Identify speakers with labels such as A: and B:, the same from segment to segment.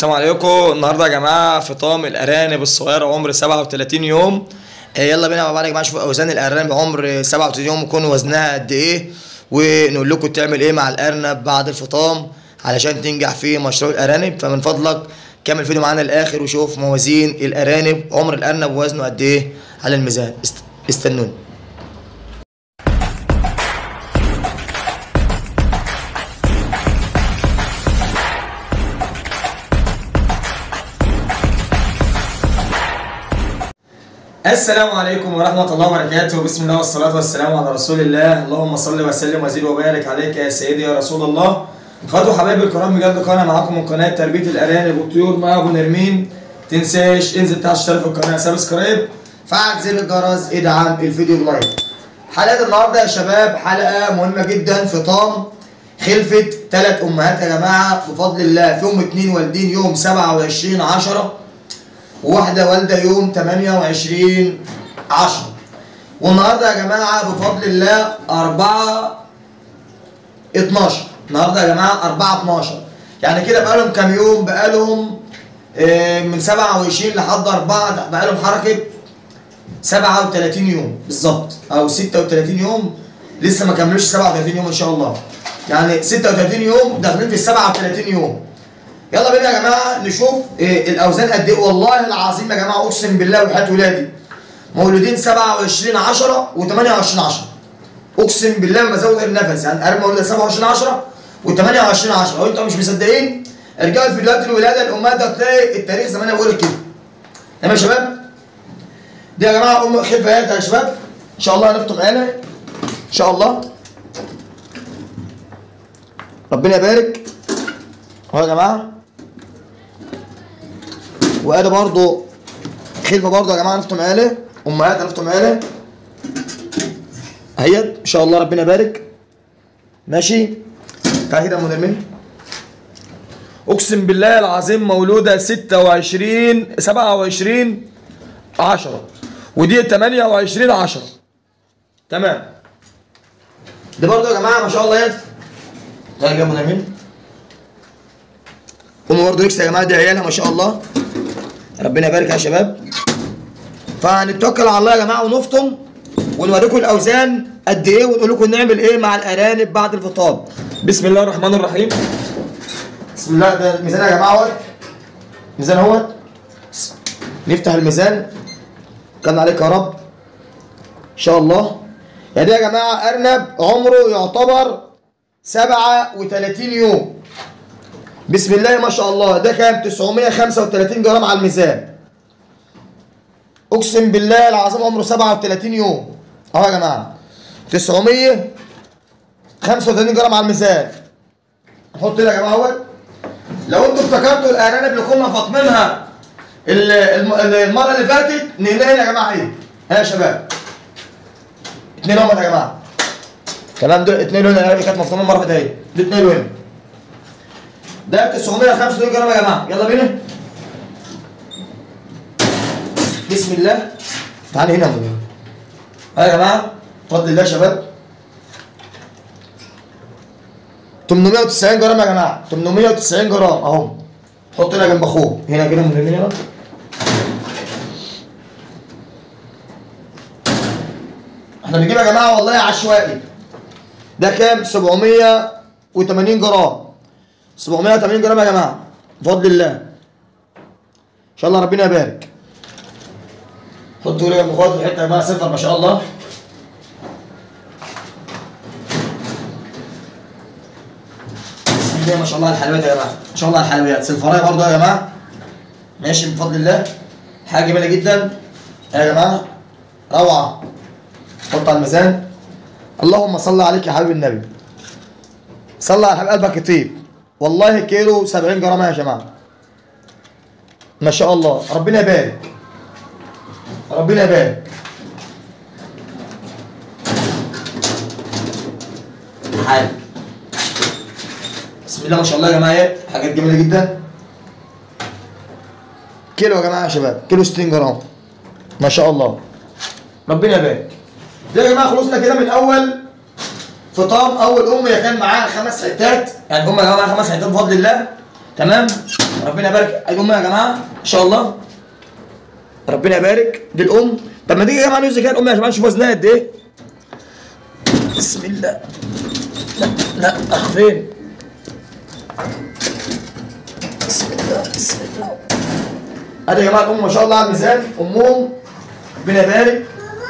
A: السلام عليكم النهارده يا جماعه فطام الارانب الصغيره عمر 37 يوم آه، يلا بينا مع بعض يا جماعه نشوف اوزان الارانب عمر 37 يوم يكون وزنها قد ايه ونقول لكم تعمل ايه مع الارنب بعد الفطام علشان تنجح في مشروع الارانب فمن فضلك كمل الفيديو معانا للاخر وشوف موازين الارانب عمر الارنب ووزنه قد ايه على الميزان است- استنوني السلام عليكم ورحمة الله وبركاته بسم الله والصلاة والسلام على رسول الله اللهم صل وسلم وزد وبارك عليك يا سيدي يا رسول الله خدوا حبايبي الكرام بجد قناة معاكم من قناة تربية الأرانب والطيور مع أبو نرمين تنساش انزل تحت اشترك في القناة سبسكرايب فعل زر الجرس ادعم الفيديو بلايك حلقة النهاردة يا شباب حلقة مهمة جدا فطام خلفة ثلاث أمهات يا جماعة بفضل الله فيهم اتنين والدين يوم 27 10 وواحدة والدة يوم 28 10 والنهارده يا جماعة بفضل الله 4 12 النهارده يا جماعة 4 12 يعني كده بقالهم كام يوم بقالهم آه، من 27 لحد 4 بقالهم حركة 37 يوم بالظبط او 36 يوم لسه ما كملوش 37 يوم ان شاء الله يعني 36 يوم داخلين في ال 37 يوم يلا بينا يا جماعه نشوف إيه الاوزان قد ايه والله العظيم يا جماعه اقسم بالله وحياه ولادي مولودين 27 10 و28 10 اقسم بالله ما بزود غير نفس يعني انا مولود 27 10 و28 10 لو انتوا مش مصدقين ارجعوا لفيديوهات الولاده الامهات هتلاقي التاريخ زي ما انا بقول كده تمام يا شباب دي يا جماعه ام خلفه يا شباب ان شاء الله هنفطم انا ان شاء الله ربنا يبارك اهو يا جماعه وادي برضو خلفه برضو يا جماعه نفطم آله امهات نفطم آله اهيت ان شاء الله ربنا يبارك ماشي تعالى كده يا منى اقسم بالله العظيم مولوده 26 27 10 ودي 28 10 تمام دي برضو يا جماعه ما شاء الله يد تعالى يا منى ام برضه نكس يا جماعه دي عيالها ما شاء الله ربنا يبارك يا شباب فهنتوكل على الله يا جماعه ونفطم ونوريكم الاوزان قد ايه ونقول لكم نعمل ايه مع الارانب بعد الفطام بسم الله الرحمن الرحيم بسم الله ده الميزان يا جماعه اهوت ميزان اهوت نفتح الميزان كان عليك يا رب ان شاء الله يعني ده يا جماعه ارنب عمره يعتبر 37 يوم بسم الله ما شاء الله ده كام 935 جرام على الميزان اقسم بالله العظيم عمره 37 يوم اهو يا جماعه 935 جرام على الميزان نحط هنا يا جماعه اهوت لو انتوا افتكرتوا الارانب اللي كنا فاطمينها ال- الم- المره اللي فاتت نلاقي هنا يا جماعه ايه هنا يا شباب اتنين هم يا جماعه تمام دول اتنين هنا الارانب اللي كانت مفطومه المره اللي فاتت اهي دول اتنين هنا ده 935 جرام يا جماعه يلا بينا بسم الله تعالى هنا يا مدير ها يا جماعه بفضل الله يا شباب 890 جرام يا جماعه 890 جرام اهو حط هنا جنب اخوه هنا كده من هنا احنا بنجيب يا جماعه والله عشوائي ده كام 780 جرام 780 جرام يا جماعه بفضل الله ان شاء الله ربنا يبارك حطوا لي جنب اخوات الحته يا جماعه صفر ما شاء الله بسم الله ما شاء الله على الحلويات يا جماعه ان شاء الله على الحلويات سلفرايه برضه يا جماعه ماشي بفضل الله حاجه جميله جدا يا جماعه روعه حط على الميزان اللهم صل عليك يا حبيب النبي صلى على حبيب قلبك كتير والله كيلو 70 جرام يا جماعه ما شاء الله ربنا يبارك ربنا يبارك حاجة بسم الله ما شاء الله يا جماعه إيه؟ حاجات جميله جدا كيلو يا جماعه يا شباب كيلو 60 جرام ما شاء الله ربنا يبارك ده يا جماعه خلصنا كده من اول فطام اول ام هي كان معاها خمس حتات يعني هم يا جماعه خمس حتات بفضل الله تمام ربنا يبارك ادي امها يا جماعه ان شاء الله ربنا يبارك دي الام طب ما تيجي يا جماعه نوزن كده الام يا جماعه نشوف وزنها قد ايه بسم الله لا لا راح فين بسم الله بسم الله ادي يا جماعه الام ما شاء الله على الميزان امهم ربنا يبارك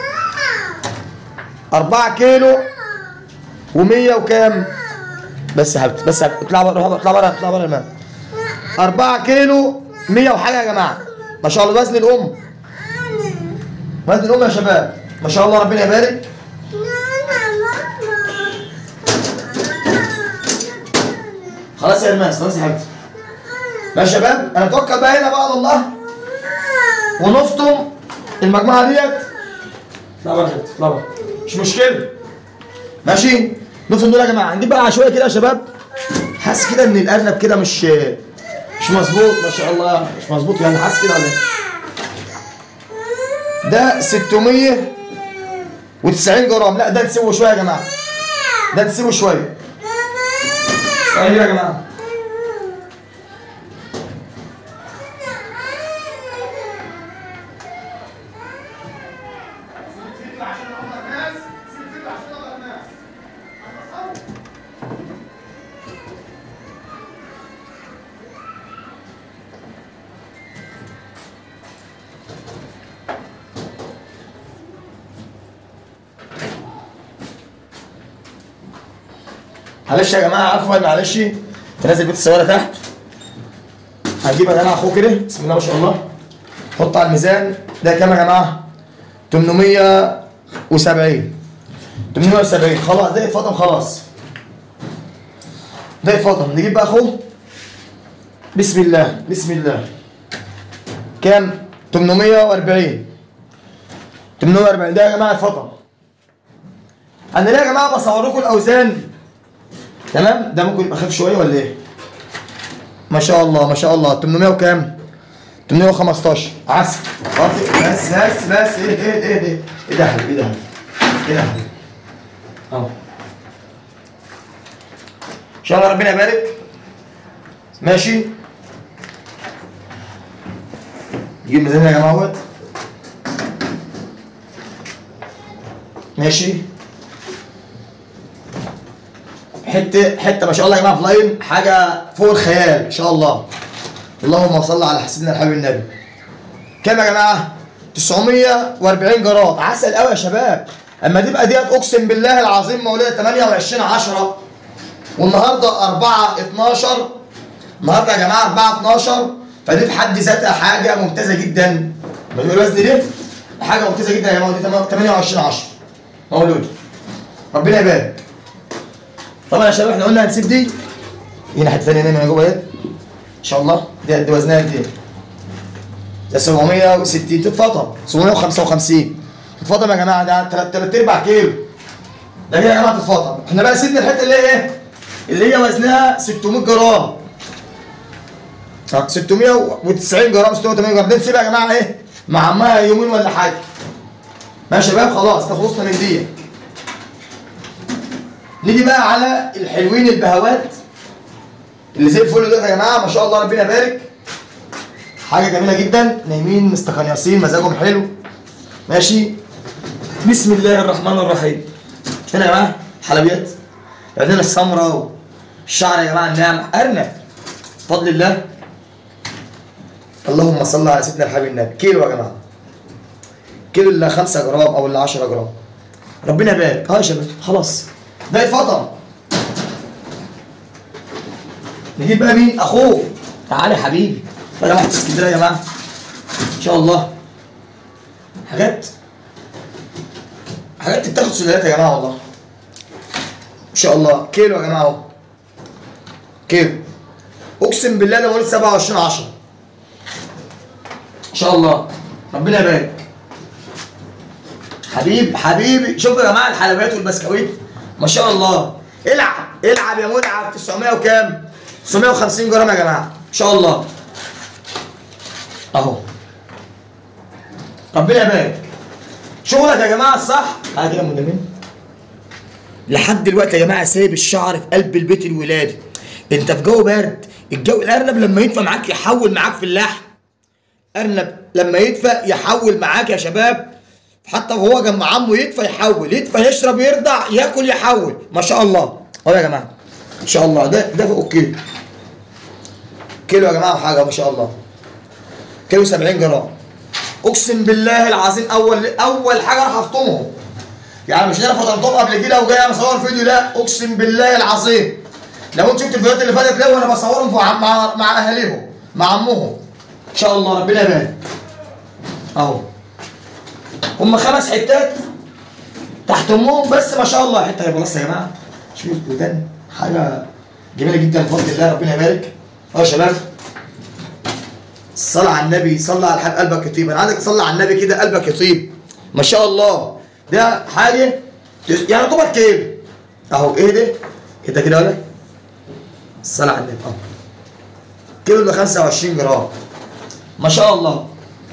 A: 4 كيلو و100 وكام بس يا حبيبتي بس يا حبيبتي. اطلع بره اطلع بره اطلع بره الماء 4 كيلو 100 وحاجه يا جماعه ما شاء الله وزن الام وزن الام يا شباب ما شاء الله ربنا يبارك خلاص يا الماس خلاص يا حبيبتي ماشي يا شباب انا اتوكل بقى هنا بقى على الله ونفطم المجموعه ديت لا بره يا حبيبتي لا بره مش مشكله ماشي نفطم دول يا جماعه نجيب بقى عشوائي كده يا شباب حاسس كده ان الارنب كده مش مش مظبوط ما شاء الله مش مظبوط يعني حاسس كده ولا ايه ده 690 جرام لا ده نسيبه شويه يا جماعه ده نسيبه شويه ايوه يا جماعه معلش يا جماعه عفوا معلش تنزل بيت الصوره تحت هجيب يا جماعه اخوه كده بسم الله ما شاء الله حط على الميزان ده كام يا جماعه 870 870 خلاص ده اتفضل خلاص ده اتفضل نجيب بقى اخوه بسم الله بسم الله كام 840 840 ده يا جماعه اتفضل انا ليه يا جماعه بصور لكم الاوزان تمام ده ممكن يبقى خف شويه ولا ايه ما شاء الله ما شاء الله 800 وكام 815 عسل بس بس بس ايه ايه ايه ايه ايه ده يا حبيبي ايه ده يا حبيبي ايه ده يا حبيبي اهو ان شاء الله ربنا يبارك ماشي نجيب ميزان يا جماعه اهوت ماشي حته حته ما شاء الله يا جماعه في لاين حاجه فوق الخيال ان شاء الله اللهم صل على حسيدنا الحبيب النبي كام يا جماعه 940 جرام عسل قوي يا شباب اما تبقى ديت اقسم بالله العظيم مولده 28 10 والنهارده 4 12 النهارده يا جماعه 4 12 فدي في حد ذاتها حاجه ممتازه جدا ما تقول الوزن دي حاجه ممتازه جدا يا جماعه دي 28 10 مولود ربنا يبارك طبعا يا شباب احنا قلنا هنسيب دي هنا حته ثانيه هنا جوه اهي ان شاء الله دي قد وزنها قد ايه؟ ده 760 تتفطم 755 تتفطم يا جماعه ده تلات تلات ارباع كيلو ده كده يا جماعه تتفطم احنا بقى سيبنا الحته اللي هي ايه؟ اللي هي وزنها 600 جرام ها، 690 جرام 680 جرام دي نسيبها يا جماعه ايه؟ مع عمها يومين ولا حاجه ماشي يا شباب خلاص ده خلصنا من دي نيجي بقى على الحلوين البهوات اللي زي الفل دول يا جماعه ما شاء الله ربنا يبارك حاجه جميله جدا نايمين مستخنيصين مزاجهم حلو ماشي بسم الله الرحمن الرحيم هنا يا جماعه حلويات عندنا السمراء والشعر يا جماعه الناعم ارنب بفضل الله اللهم صل على سيدنا الحبيب النبي كيلو يا جماعه كيلو الا 5 جرام او الا 10 جرام ربنا يبارك اه يا شباب خلاص ده اتفضل نجيب بقى مين اخوه تعالى يا حبيبي ولا واحد اسكندريه يا جماعه ان شاء الله حاجات حاجات تتاخد سلالات يا جماعه والله ان شاء الله كيلو يا جماعه اهو كيلو اقسم بالله ده مواليد 27 10 ان شاء الله ربنا يبارك حبيب حبيبي شوفوا يا جماعه الحلويات والبسكويت ما شاء الله العب العب يا ملعب 900 وكام 950 جرام يا جماعه ان شاء الله اهو ربنا يبارك شغلك يا جماعه الصح تعالى كده يا مدمن لحد دلوقتي يا جماعه سايب الشعر في قلب البيت الولادي انت في جو برد الجو الارنب لما يدفى معاك يحول معاك في اللحم ارنب لما يدفى يحول معاك يا شباب حتى وهو جنب عمه يدفى يحول يدفى يشرب يرضع ياكل يحول ما شاء الله اهو يا جماعه ان شاء الله ده ده فوق الكيلو كيلو يا جماعه وحاجه ما شاء الله كيلو 70 جرام اقسم بالله العظيم اول اول حاجه راح افطمهم يعني مش انا فطرتهم قبل كده وجاي مصور فيديو لا اقسم بالله العظيم لو انت شفت الفيديوهات اللي فاتت لو انا بصورهم مع مع, مع اهاليهم مع عمهم ان شاء الله ربنا يبارك اهو هم خمس حتات تحت امهم بس ما شاء الله حته بص يا جماعه شوفوا الودان حاجه جميله جدا بفضل الله ربنا يبارك اه يا شباب صلى على النبي صلى على الحبيب قلبك يطيب انا عايزك تصلي على النبي كده قلبك يطيب ما شاء الله ده حاجه يعني يعتبر كيلو اهو ايه ده كده كده ولا الصلاة على النبي اه كيلو ده 25 جرام ما شاء الله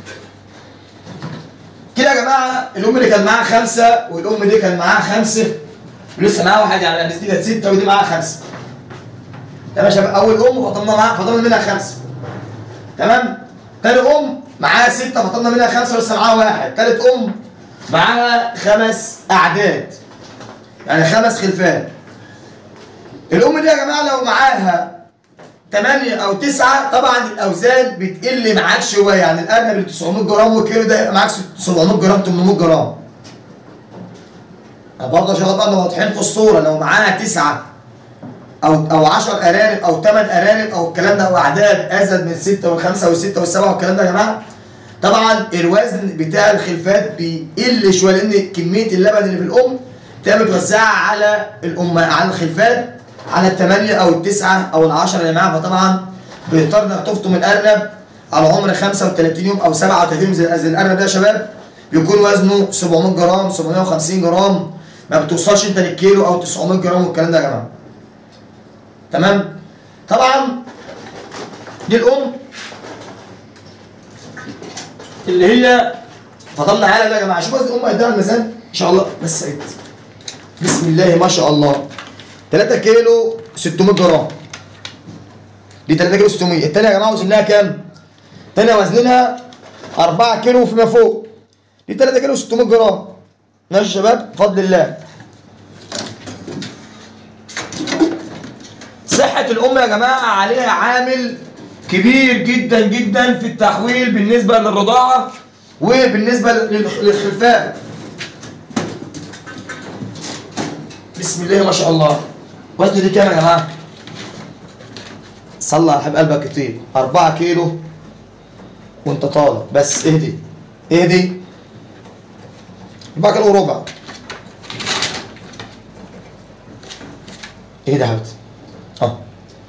A: كده يا جماعه الام اللي كان معاها خمسه والام دي كان معاها خمسه ولسه معاها واحد يعني الناس دي كانت سته ودي معاها خمسه تمام يا شباب اول ام فطمنا معاها فطمنا منها خمسه تمام تاني ام معاها سته فطمنا منها خمسه ولسه معاها واحد تالت ام معاها خمس اعداد يعني خمس خلفان الام دي يا جماعه لو معاها 8 او 9 طبعا الاوزان بتقل معاك شويه يعني الارنب اللي 900 جرام والكيلو ده يبقى معاك 700 جرام 800 جرام برضه عشان نبقى واضحين في الصوره لو معاها 9 او او 10 ارانب او 8 ارانب او الكلام ده او اعداد ازيد من 6 و5 و6 و7 والكلام ده يا جماعه طبعا الوزن بتاع الخلفات بيقل شويه لان كميه اللبن اللي في الام بتبقى متوزعه على الام على الخلفات على الثمانية أو التسعة أو العشرة اللي معاها فطبعا بيضطر إنك تفطم الأرنب على عمر 35 يوم أو 37 يوم زي زي الأرنب ده يا شباب بيكون وزنه 700 جرام 750 جرام ما بتوصلش أنت للكيلو أو 900 جرام والكلام ده يا جماعة تمام طبعا دي الأم اللي هي فضلنا على ده يا جماعة شوف وزن الأم قدها الميزان إن شاء الله بس عيد بسم الله ما شاء الله 3 كيلو 600 جرام دي 3 كيلو 600 الثانيه يا جماعه وزنها كام؟ الثانيه وزنها 4 كيلو فيما فوق دي 3 كيلو 600 جرام ماشي يا شباب بفضل الله صحة الأم يا جماعة عليها عامل كبير جدا جدا في التحويل بالنسبة للرضاعة وبالنسبة للخلفان بسم الله ما شاء الله وزن دي كام يا جماعه؟ صلى على حبيب قلبك كتير 4 كيلو وانت طالع بس اهدي اهدي 4 كيلو وربع اهدي يا حبيبتي اه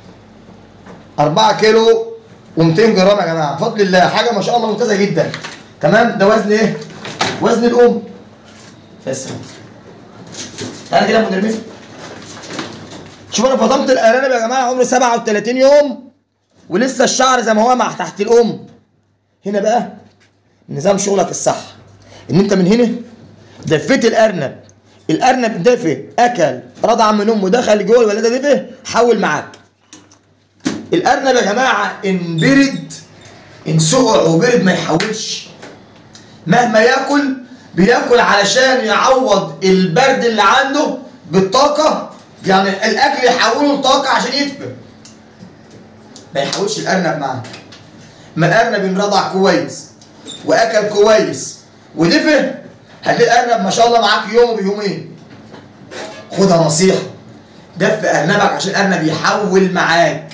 A: 4 كيلو و200 جرام يا جماعه بفضل الله حاجه ما شاء الله ممتازه جدا تمام ده وزن ايه؟ وزن الام بس تعالى كده يا مدربين شوف انا فطمت الارانب يا جماعه عمره 37 يوم ولسه الشعر زي ما هو مع تحت الام هنا بقى نظام شغلك الصح ان انت من هنا دفيت الارنب الارنب دفي اكل رضع من امه دخل جوه الولاده دفي حول معاك الارنب يا جماعه ان برد ان سقع وبرد ما يحولش مهما ياكل بياكل علشان يعوض البرد اللي عنده بالطاقه يعني الاكل يحوله لطاقه عشان يدفى ما يحاولش الارنب معاك ما الارنب انرضع كويس واكل كويس ودفى هتلاقي الارنب ما شاء الله معاك يوم ويومين خدها نصيحه دفي ارنبك عشان الارنب يحول معاك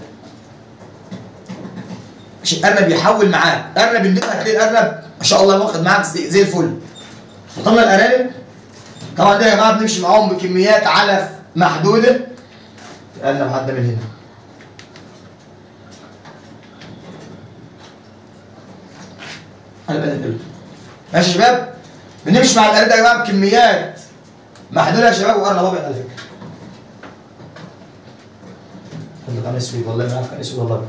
A: عشان الارنب يحول معاك ارنب اللي هتلاقي الارنب ما شاء الله واخد معاك زي زي الفل فطلنا الارانب طبعا ده يا جماعه بنمشي معاهم بكميات علف محدوده الارنب عدى من هنا الارنب ماشي يا شباب بنمشي مع الارنب ده يا جماعه بكميات محدوده يا شباب وارنب ابيض على فكره كان اسود والله ما عارف كان اسود والله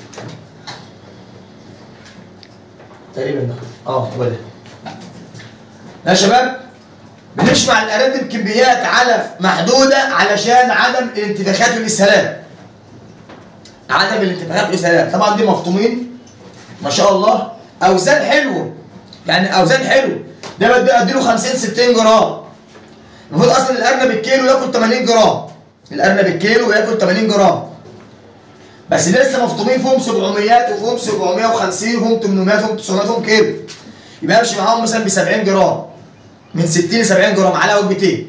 A: تقريبا ده اه هو ده يا شباب بنمشي مع الارانب بكميات علف محدوده علشان عدم الانتفاخات والاسهالات عدم الانتفاخات والاسهالات طبعا دي مفطومين ما شاء الله اوزان حلوه يعني اوزان حلو ده بدي اديله 50 60 جرام المفروض اصلا الارنب الكيلو ياكل 80 جرام الارنب الكيلو ياكل 80 جرام بس لسه مفطومين فيهم 700 وفيهم 750 وفيهم 800 وفيهم 900 وفيهم كيلو يبقى امشي معاهم مثلا ب 70 جرام من 60 ل 70 جرام على وجبتين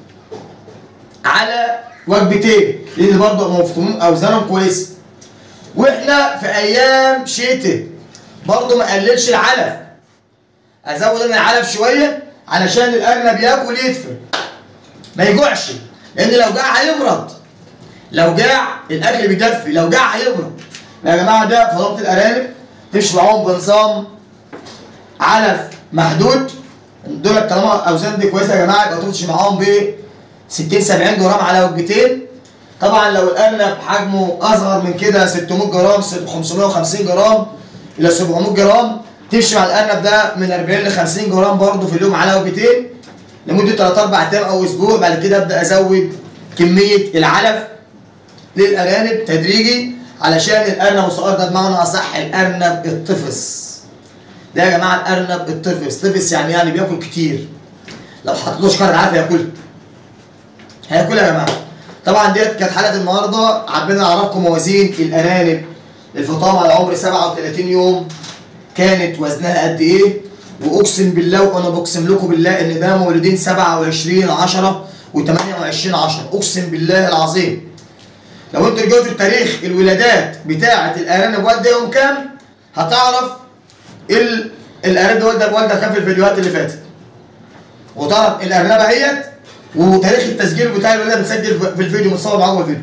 A: على وجبتين لان برضه مفطومين اوزانهم كويسه واحنا في ايام شتاء برضه ما قللش العلف ازود انا العلف شويه علشان الارنب ياكل يدفن ما يجوعش لان لو جاع هيمرض لو جاع الاكل بيدفي لو جاع هيمرض يا جماعه ده فضلات الارانب تمشي معاهم بنظام علف محدود دول طالما اوزان دي كويسه يا جماعه يبقى تمشي معاهم ب 60 70 جرام على وجبتين طبعا لو الارنب حجمه اصغر من كده 600 جرام 550 جرام الى 700 جرام تمشي مع الارنب ده من 40 ل 50 جرام برضه في اليوم على وجبتين لمده 3 4 ايام او اسبوع بعد كده ابدا ازود كميه العلف للارانب تدريجي علشان الارنب الصغير ده بمعنى اصح الارنب الطفس ده يا جماعه الارنب الطفس طفس يعني يعني بياكل كتير لو حطيت له شكاره عارف هياكل هياكل يا جماعه طبعا ديت كانت حلقه النهارده حبينا نعرفكم موازين الارانب الفطام على عمر 37 يوم كانت وزنها قد ايه واقسم بالله وانا بقسم لكم بالله ان ده مولودين 27 10 و28 10 اقسم بالله العظيم لو انتوا رجعتوا التاريخ الولادات بتاعه الارانب والده يوم كام هتعرف ال... الارانب والده والده كام في الفيديوهات اللي فاتت وتعرف الارنبه اهيت وتاريخ التسجيل بتاع الولاده متسجل في الفيديو متصور معاكم الفيديو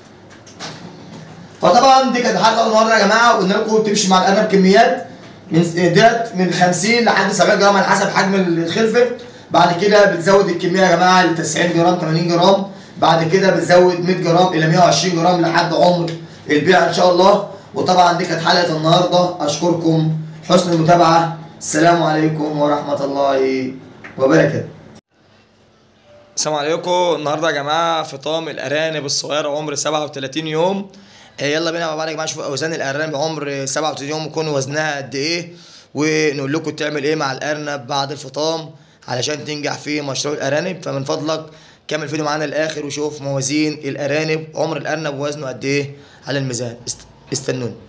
A: فطبعا دي كانت حلقه النهارده يا جماعه قلنا لكم تمشي مع الارنب كميات من ديت من 50 لحد 70 جرام على حسب حجم الخلفه بعد كده بتزود الكميه يا جماعه ل 90 جرام 80 جرام بعد كده بتزود 100 جرام الى 120 جرام لحد عمر البيع ان شاء الله وطبعا دي كانت حلقه النهارده اشكركم حسن المتابعه السلام عليكم ورحمه الله وبركاته السلام عليكم النهارده يا جماعه فطام الارانب الصغيره عمر 37 يوم آه، يلا بينا مع بعض يا جماعه نشوف اوزان الارانب عمر 37 يوم يكون وزنها قد ايه ونقول لكم تعمل ايه مع الارنب بعد الفطام علشان تنجح في مشروع الارانب فمن فضلك كمل الفيديو معانا للاخر وشوف موازين الارانب عمر الارنب ووزنه قد ايه على الميزان است- استنوني